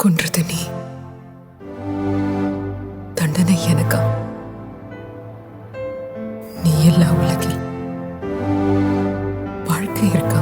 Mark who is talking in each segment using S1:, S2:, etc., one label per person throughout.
S1: கொன்றது நீ தண்டனை எனக்கா நீ எல்லா உலகில் வாழ்க்கை இருக்கா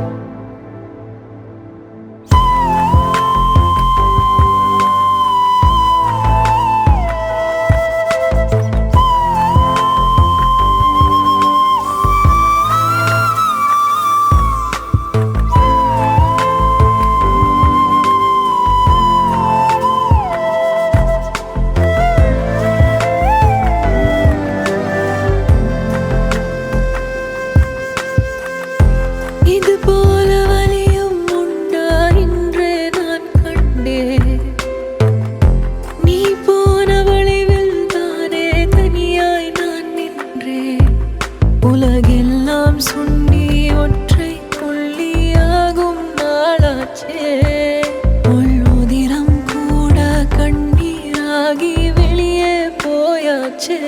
S2: இது போல வலியும் உண்டா இன்றே நான் கண்டேன் நீ போன வழிவில் தானே தனியாய் நான் நின்றேன் உலகெல்லாம் சுண்டி ஒற்றை புள்ளியாகும் நாளாச்சே உள்முதிரம் கூட கண்ணீராகி வெளியே போயாச்சே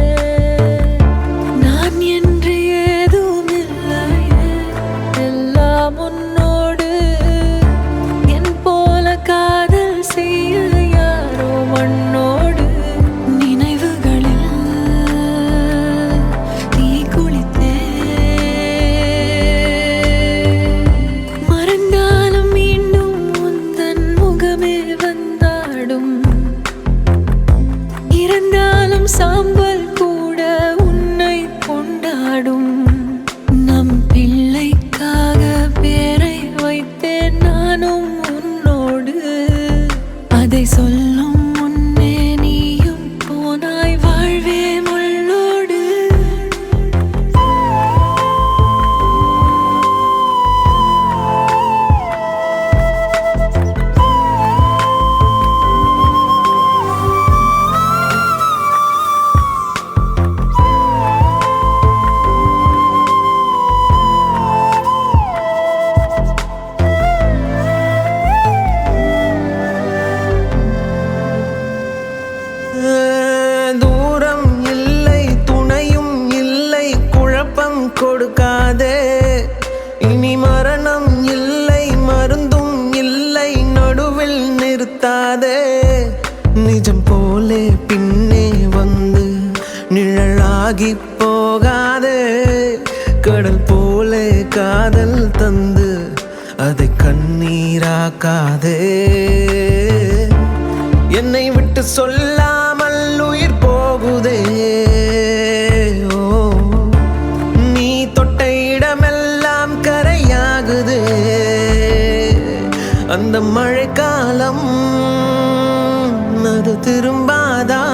S2: நான் என்று ஏதும் இல்லையே எல்லாம் உன்னோடு என் போல காதல் செய்ய யாரோ மண்ணோடு நினைவுகளில் நீ குளித்தே மறந்தாலும் மீண்டும் உந்தன் முகமே வந்தாடும் இறந்தாலும் சாம்பல் கூட உன்னை கொண்டாடும் நம் பிள்ளைக்காக பேரை வைத்தேன் நானும் உன்னோடு அதை சொல்லும் முன்னே நீயும் போனாய் வாழ்வே முள்ளோடு
S3: தூரம் இல்லை துணையும் இல்லை குழப்பம் கொடுக்காதே இனி மரணம் இல்லை மருந்தும் இல்லை நடுவில் நிறுத்தாதே நிஜம் போலே பின்னே வந்து நிழலாகி போகாதே கடல் போலே காதல் தந்து அதை கண்ணீராக்காதே என்னை விட்டு சொல்லாமல் உயிர் போகுதே ஓ நீ தொட்ட இடமெல்லாம் கரையாகுதே அந்த மழைக்காலம் அது திரும்பாதா